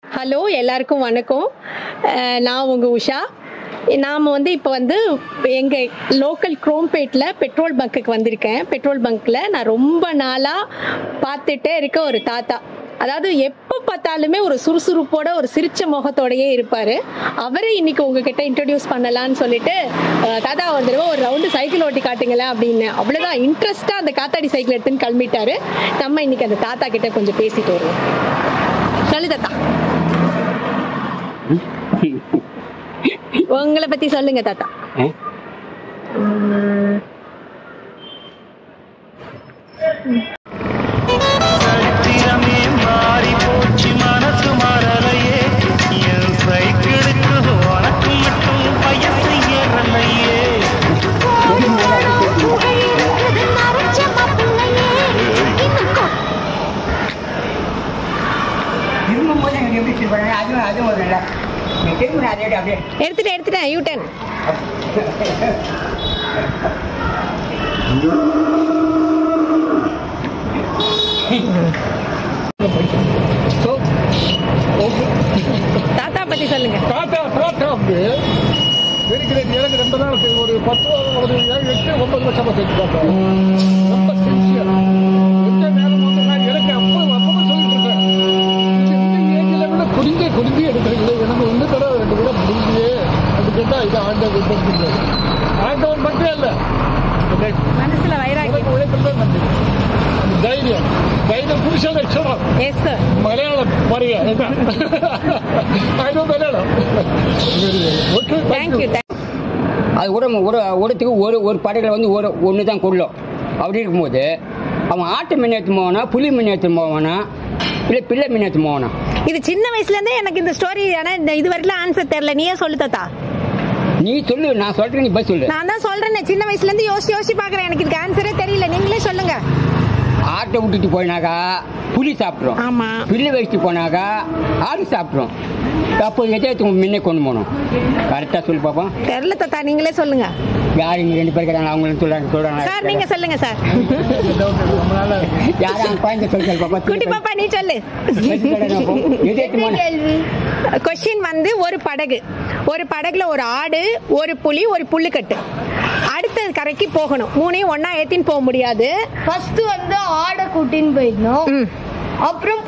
Hello எல்லாருக்கும் வணக்கம் அஹ் நான் உங்கள் உஷா நாம் வந்து இப்போ வந்து எங்கள் லோக்கல் குரோம்பேட்டில் பெட்ரோல் பங்க்குக்கு வந்திருக்கேன் பெட்ரோல் பங்க்கில் நான் ரொம்ப நாளாக பார்த்துட்டே இருக்க ஒரு தாத்தா அதாவது எப்போ பார்த்தாலுமே ஒரு சுறுசுறுப்போட ஒரு சிரிச்ச முகத்தோடயே இருப்பார் அவரை இன்னைக்கு உங்ககிட்ட இன்ட்ரடியூஸ் பண்ணலான்னு சொல்லிட்டு அஹ், தாத்தா ஒரு தடவை ஒரு ரவுண்டு சைக்கிள் ஓட்டி காட்டுங்களேன் அப்படின்னு அவ்வளோதான் இன்ட்ரெஸ்ட்டாக அந்த காத்தாடி சைக்கிள் எடுத்துன்னு கிளம்பிட்டாரு நம்ம இன்னைக்கு அந்த தாத்தா கிட்ட கொஞ்சம் பேசிட்டு வருவோம் சொல்லு தாத்தா உங்களை பத்தி சொல்லுங்க தாத்தா சரித்திரமே மாறி போச்சு மனசு மாறலையே என் சைக்கிளுக்கு உனக்கு மட்டும் வயசு ஏறலையே திரும்பும் போது எனக்கு எப்படி ஃபீல் பண்ணாங்க அதுவும் அதுவும் ஒரு நல்லா நீ திரும்ப அதே அப்படியே எடுத்துட்டேன் எடுத்துட்டேன் யூ டென் தாத்தா பத்தி சொல்லுங்க டாட்டா டாட்டா வந்து இருக்கிறது எனக்கு ரொம்ப நாள் சரி, ஒரு பத்து ஒரு ஏழு எட்டு ஒன்பது வருஷமா செஞ்சு பார்த்தேன் ரொம்ப சின்சியர் எந்த நேரம் வந்து நான் எனக்கு அப்போ அப்பவும் சொல்லிட்டு இருக்கேன் இது இந்த ஏஜில் விட குடிஞ்சே குடிஞ்சே எடுக்கிறீங்களே எனக்கு ஒன்று தடவை ரெண்டு கூட முடிஞ்சே அது கேட்டால் இது ஆண்டவன் பண்ணுறது ஆண்டவன் மட்டும் இல்லை மனசுல வைராகி உழைப்பு உழைப்பு தான் நன்றி அந்த தைரியம் தைரியம் புருஷ லட்சணம் எஸ் சார் மலையாளம் பாருங்க I know Malayalam okay thank you அது ஒரு ஒரு ஒருத்துக்கு ஒரு ஒரு படையில் வந்து ஒரு ஒன்று தான் கொள்ளும் அப்படி இருக்கும்போது அவன் ஆட்டு மீன் எடுத்து போவானா புலி மீன் எடுத்து போவானா இல்லை பிள்ளை மீன் எடுத்து போவானா இது சின்ன வயசுல இருந்தே எனக்கு இந்த ஸ்டோரி ஆனா இந்த இது வரைக்கும் ஆன்சர் தெரியல நீயே சொல்லு தாத்தா நீ சொல்லு நான் சொல்றேன் நீ பஸ் சொல்லு நான் தான் சொல்றேனே சின்ன வயசுல இருந்து யோசிச்சு யோசிச்சு பாக்குறேன் எனக்கு இதுக்கு ஆன்சரே தெரியல நீங்களே சொல்லுங்க ஆட்டை விட்டுட்டு போயினாக்கா புலி சாப்பிட்றோம் ஆமா பில்லு வச்சுட்டு போனாக்கா ஆடு சாப்பிட்றோம் அப்போ எதை முன்னே கொண்டு போகணும் கரெக்டாக சொல்லு பாப்போம் தெரியல தாத்தா நீங்களே சொல்லுங்க யார் இங்கே ரெண்டு பேர் இருக்கிறாங்க அவங்களும் சொல்றாங்க சொல்றாங்க சார் நீங்க சொல்லுங்க சார் ரொம்ப நாளா யாரும் அவங்க குழந்தை சொல்லு பாப்பா குட்டி பாப்பா நீ சொல்லு கொஸ்டின் வந்து ஒரு படகு ஒரு படகுல ஒரு ஆடு ஒரு புலி ஒரு புல்லுக்கட்டு அடுத்த கரைக்கு போகணும் மூணையும் ஒண்ணா ஏத்தின்னு போக முடியாது ஃபர்ஸ்ட் வந்து ஆடை கூட்டின்னு போயிடணும் ம். அப்புறம்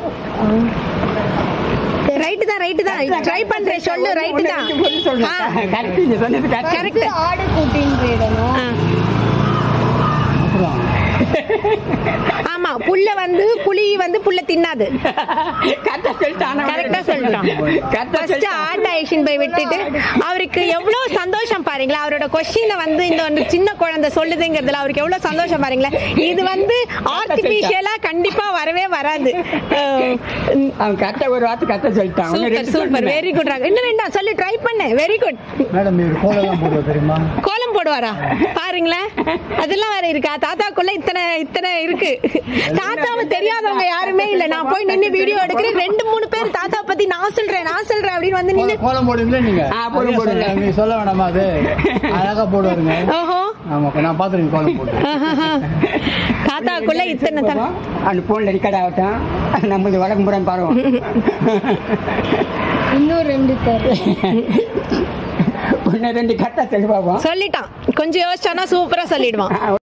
ரைட்டு தான் ரைட்டு தான் ட்ரை பண்றேன் சொல்லு ரைட்டு தான் ஆ, கரெக்ட் கரெக்ட் ஆடை கூட்டின்னு போயிடணும் ஆ. ஆமா புல்ல வந்து புலி வந்து புல்ல தின்னாது கரெக்டா சொல்லிட்டான் ஃபர்ஸ்ட் ஆட்ட ஐஷன் போய் விட்டுட்டு அவருக்கு எவ்வளவு சந்தோஷம் பாருங்களா அவரோட கொஸ்டினை வந்து இந்த வந்து சின்ன குழந்தை சொல்லுதுங்கிறதுல அவருக்கு எவ்வளவு சந்தோஷம் பாருங்களேன் இது வந்து ஆர்டிபிஷியலா கண்டிப்பா வரவே வராது அவன் கரெக்டா ஒரு வார்த்தை கரெக்டா சொல்லிட்டான் அவனு சூப்பர் ரெண்டு சூப்பர் சொல்லுங்க. வெரி குட் இன்னும் ரெண்டா சொல்லி ட்ரை பண்ணு வெரி குட் மேடம் இது கோலெல்லாம் போடுவோம் தெரியுமா கோலம் போடுவாரா பாருங்களேன் அதெல்லாம் வேற இருக்கா தாத்தாக்குள்ள இத்தனை இத்தனை இருக்கு தாத்தாவை தெரியாதவங்க யாருமே இல்ல நான் போய் நின்னு வீடியோ எடுக்கிறேன் ரெண்டு மூணு பேர் தாத்தா பத்தி நான் சொல்றேன் நான் சொல்றேன் அப்படின்னு வந்து நின்னு கோலம் போடுவீங்களா நீங்க ஆ, போடுங்க, போடுங்க. நீ சொல்ல வேணாமா அது அழகா போடுவாருங்க ஓஹோ ஆமா நான் பாத்துருக்கேன் கோலம் போட்டு ஆஹாஹா. தாத்தாக்குள்ள இத்தனை தலை அந்த போன்ல ரெக்கார்ட் ஆகட்டும் நம்மளுக்கு வழக்கம் புறம் பாருவோம் இன்னும் ரெண்டு பேர் ஒன்னு ரெண்டு கரெக்டா சொல்லி பார்ப்போம் சொல்லிட்டான் கொஞ்சம் யோசிச்சானா சூப்பரா சொல்லிடுவான்